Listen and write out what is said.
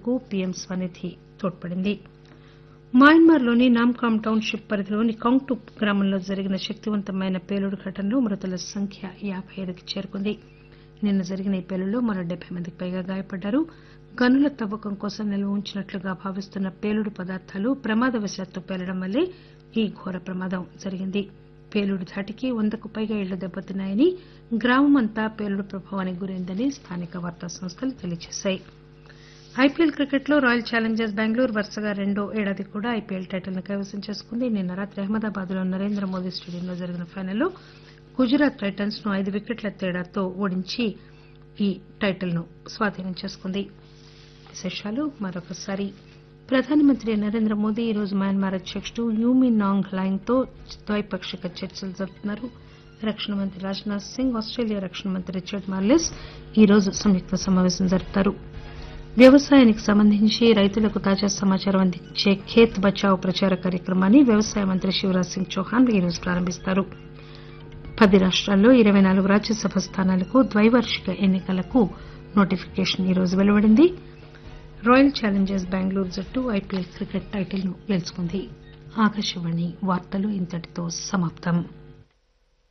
నిర్వహణకు పీఎం స్వనిధి తోడ్పడింది మయన్మార్లోని నామ్కామ్ టౌన్షిప్ పరిధిలోని కౌంగ్టుప్ గ్రామంలో జరిగిన శక్తివంతమైన పేలుడు ఘటనలో మృతుల సంఖ్య యాబై ఐదుకి చేరుకుంది నిన్న జరిగిన ఈ పేలుడులో మరో డెబ్బై మందికి పైగా గాయపడ్డారు గనుల తవ్వకం కోసం నిల్వ ఉంచినట్లుగా భావిస్తున్న పేలుడు పదార్థాలు ప్రమాదవశాత్తు పేలడం వల్లే ఈ ఘోర ప్రమాదం జరిగింది పేలుడు ధాటికి వందకు పైగా ఇళ్లు దెబ్బతిన్నాయని గ్రామమంతా పేలుడు ప్రభావానికి గురైందని స్థానిక వార్తా సంస్థలు తెలియజేశాయి ఐపీఎల్ క్రికెట్లో రాయల్ ఛాలెంజర్స్ బెంగళూరు వరుసగా రెండో ఏడాది కూడా ఐపీఎల్ టైటిల్ ను కైవసం చేసుకుంది నిన్న రాత్రి అహ్మదాబాద్ లో నరేంద్ర మోదీ స్టేడియంలో జరిగిన ఫైనల్లో గుజరాత్ టైటన్స్ ను ఐదు వికెట్ల తేడాతో ఓడించి ఈ టైటిల్ ను స్వాధీనం చేసుకుంది విశేషాలు మరొకసారి ప్రధానమంత్రి నరేంద్ర మోదీ ఈరోజు మయన్మార్ అధ్యకుడు యూమి నాంగ్ లైంగ్ తో ద్వైపాక్షిక చర్చలు జరుపుతున్నారు రక్షణ మంత్రి రాజ్నాథ్ సింగ్ ఆస్టేలియా రక్షణ మంత్రి రిచర్డ్ మార్లెస్ ఈరోజు సంయుక్త సమావేశం జరుపుతారు వ్యవసాయానికి సంబంధించి రైతులకు తాజా సమాచారం అందించే ఖేత్ బచావ్ ప్రచార కార్యక్రమాన్ని వ్యవసాయ మంత్రి శివరాజ్ సింగ్ చౌహాన్ ఈరోజు ప్రారంభిస్తారు పది రాష్టాల్లో ఇరవై నాలుగు రాజ్యసభ స్థానాలకు ద్వైవార్షిక ఎన్నికలకు నోటిఫికేషన్ ఈరోజు వెలువడింది రాయల్ ఛాలెంజర్స్ బెంగళూరు జట్టు ఐపీఎల్ క్రికెట్ టైటిల్ ను గెలుచుకుంది ఆకాశవాణి వార్తలు ఇంతటితో సమాప్తం